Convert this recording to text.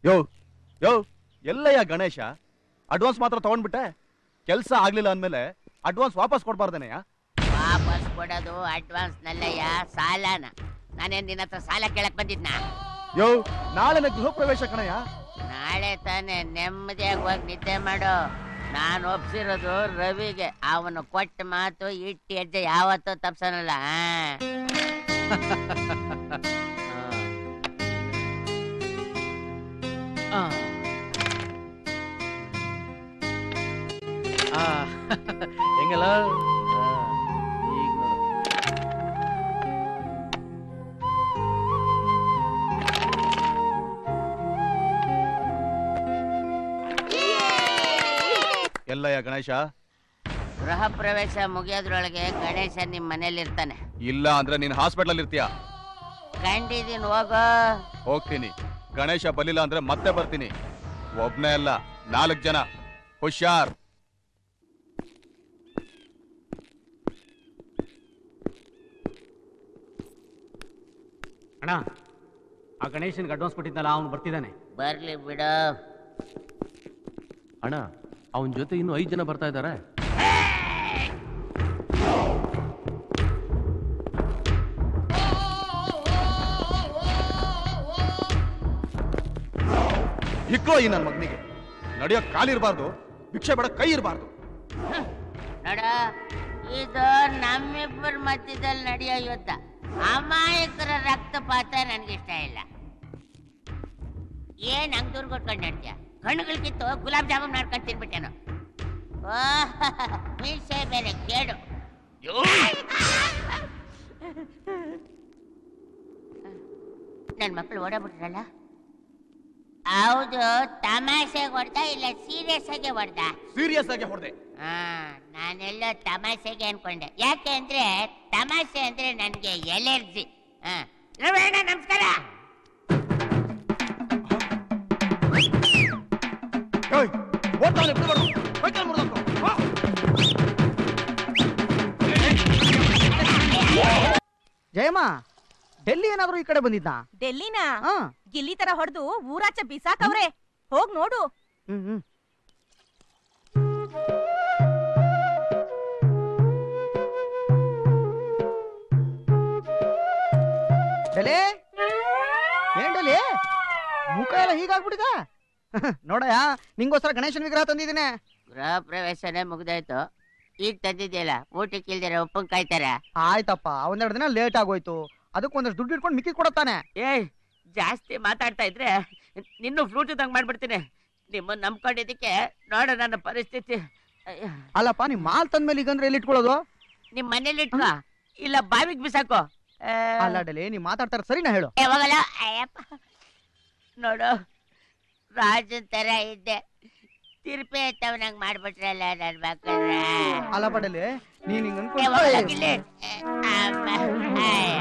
ಯೋ ಯೋ ಎಲ್ಲಯ್ಯ Ganesha advance ಮಾತ್ರ ತಗೊಂಡ್ಬಿಟ್ಟೆ ಕೆಲಸ ಆಗ್ಲಿಲ್ಲ ಅಂದ್ಮೇಲೆ ಅಡ್ವಾನ್ಸ್ ವಾಪಸ್ ಕೊಡ್ಬಾರ್ದೇನೆಯ ವಾಪಸ್ ಕೊಡೋದು ಅಡ್ವಾನ್ಸ್ ನಲ್ಲಯ್ಯ ಸಾಲನ ನಾನೇನ್ ನಿನ್ನ ಹತ್ರ ಸಾಲ ಕೇಳಕ್ ಬಂದಿದ್ನಾ ಯೋ ನಾಳೆ ಗೃಹ ಪ್ರವೇಶ ಕಣಯ್ಯ ನಾಳೆ ತಾನೇ ನೆಮ್ಮದಿಯಾಗಿ ಹೋಗಿ ನಿದ್ದೆ ಮಾಡು ನಾನು ಒಪ್ಸಿರೋದು ರವಿಗೆ ಅವನು ಕೊಟ್ಟ ಮಾತು ಇಟ್ಟು ಹೆಜ್ಜೆ ಯಾವತ್ತೂ ತಪ್ಸನಲ್ಲ ಆ, ಹೆಂಗಲ್ಲ ಆ, ಈಗ ನೋಡು. ಎಲ್ಲಯ್ಯ ಗಣೇಶ ಗೃಹ ಪ್ರವೇಶ ಮುಗಿಯೋದ್ರೊಳಗೆ ಗಣೇಶ ನಿಮ್ ಮನೇಲಿ ಇರ್ತಾನೆ ಇಲ್ಲ ಅಂದ್ರೆ ನೀನ್ ಹಾಸ್ಪಿಟಲ್ ಇರ್ತೀಯ ಕಂಡಿದೀನ್ ಹೋಗೋ ಹೋಗ್ತೀನಿ ಗಣೇಶ ಬಲಿಲ್ಲ ಅಂದ್ರೆ ಮತ್ತೆ ಬರ್ತೀನಿ ಒಬ್ನೇ ಅಲ್ಲ ನಾಲ್ಕು ಜನ ಹುಷಾರ್ ಅಣ್ಣ ಆ ಗಣೇಶನ್ಗೆ ಅಡ್ವಾನ್ಸ್ ಕೊಟ್ಟಿದ್ನಲ್ಲ ಅವನು ಬರ್ತಿದ್ದಾನೆ ಬರ್ಲಿ ಬಿಡು ಅಣ್ಣ ಅವನ ಜೊತೆ ಇನ್ನು ಐದು ಜನ ಬರ್ತಾ ಇದ್ದಾರೆ ಹಿಕ್ಕೋ ಈ ನನ್ನ ಮಗನಿಗೆ ನಡೆಯೋ ಕಾಲಿರ್ಬಾರ್ದು ಭಿಕ್ಷೆ ಬೇಡ ಕೈ ಇರಬಾರ್ದು ನೋಡ ಇದು ನಮ್ಮಿಬ್ಬರ ಮಧ್ಯದಲ್ಲಿ ನಡೆಯೋ ಯುದ್ಧ ಅಮಾಯಕರ ರಕ್ತಪಾತ ನನ್ಗಿಷ್ಟ ಇಲ್ಲ ಏನ್ ಹಂಗ್ ದೂರ ಕೊಟ್ಕೊಂಡು ನಡ್ತೀಯ ಕಣ್ಣುಗಳು ಕಿತ್ತು ಗುಲಾಬ್ ಜಾಮೂನ್ ಮಾಡ್ಕೊಂಡು ತಿನ್ಬಿಟ್ಟೆನು ಓಹ್, ಮೀಸೆ ಬೇರೆ ಕೇಡು ನನ್ ಮಕ್ಕಳು ಓಡಾಬಿಟ್ರಲ್ಲ ಹೌದು ತಮಾಷೆಗೆ ಹೊಡ್ದ ಇಲ್ಲ ಸೀರಿಯಸ್ ಆಗಿ ಹೊಡ್ದ ಸೀರಿಯಸ್ ಆಗಿ ಹೊಡೆದೆ ಆ, ನಾನೆಲ್ಲೋ ತಮಾಷೆಗೆ ಅನ್ಕೊಂಡೆ ಯಾಕೆ ಅಂದ್ರೆ ತಮಾಷೆ ಅಂದ್ರೆ ನನ್ಗೆ ಎಲರ್ಜಿ ರವಣ್ಣ ನಮಸ್ಕಾರ ಓಡ್ತಾನೆ ಬಿಡಬಾರ್ದು ಕೈಕಾಲು ಮುರ್ದಾಕ್ರು. ಬಾ. ಜಯಮ್ಮ ಡೆಲ್ಲಿ ಏನಾದ್ರು ಈ ಕಡೆ ಬಂದಿದ್ದ ಡೆಲ್ಲಿನ ಹಾ ಗಿಲ್ಲಿ ತರ ಹೊಡೆದು ಊರಾಚೆ ಬಿಸಾಕವ್ರೆ ಹೋಗ್ ನೋಡು ಹ್ಮ್ ಹ್ಮ್ ಡೆಲೆ ಏನ್ ಡೆಲಿ ಮುಖ ಎಲ್ಲ ಹೀಗಾಗ್ಬಿಟ್ಟಿದ ನೋಡಯ್ಯ ನಿಂಗೋಸ್ಕರ ಗಣೇಶನ ವಿಗ್ರಹ ತಂದಿದ್ದೀನಿ ಗೃಹ ಪ್ರವೇಶನೇ ಮುಗ್ದಾಯ್ತು ಈಗ ತಂದಿದ್ಯಲ್ಲ ಊಟಕ್ಕೆ ಇಲ್ದಿರ ಉಪ್ಪನ್ ಕಾಯ್ತಾರ ಆಯ್ತಪ್ಪ ಒಂದೆರಡು ದಿನ ಲೇಟ್ ಆಗೋಯ್ತು ಅದಕ್ಕೆ ಒಂದಷ್ಟು ದುಡ್ಡು ಇಟ್ಕೊಂಡು ಮಿಕ್ಕಿ ಕೊಡತ್ತಾನೆ ಏಯ್ ಜಾಸ್ತಿ ಮಾತಾಡ್ತಾ ಇದ್ರೆ ನಿನ್ನೂ ಫ್ಲೂಟ್ ಇದ್ದಂಗ್ ಮಾಡ್ಬಿಡ್ತೀನಿ ನಿಮ್ಮನ್ನ ನಂಬ್ಕೊಂಡಿದ್ದಕ್ಕೆ ನೋಡ ನನ್ನ ಪರಿಸ್ಥಿತಿ ಅಯ್ಯ, ಅಲ್ಲಪ್ಪ ನಿಮ್ ಮಾಲ್ ತಂದ್ಮೇಲೆ ಈಗಂದ್ರೆ ಎಲ್ಲಿ ಇಟ್ಕೊಳ್ಳೋದು ನಿಮ್ ಮನೇಲಿ ಇಟ್ಕೋ ಇಲ್ಲ ಬಾವಿಗೆ ಬಿಸಾಕೋ ಆ, ಅಲ್ಲ ಡೆಲಿ ನೀ ಮಾತಾಡ್ತಾರ ಸರಿನಾ ಹೇಳು ಯಾವಾಗಲ್ಲ ಅಯ್ಯಪ್ಪ ನೋಡು ರಾಜನ್ ತರ ಇದ್ದೆ ತಿರುಪೆ ಎತ್ತವನಂಗ್ ಮಾಡ್ಬಿಟ್ರಲ್ಲ ನನ್ ಮಕ್ಕಳ ಅಲ್ಲ ಪಡಲಿ ನೀನ್ ಹಿಂಗ್ ಯಾವಾಗಲ್ಲ ಅನ್ಕೊಂಡು ಗಿಲ್ಲಿ? ಅಮ್ಮ, ಅಯ್ಯ.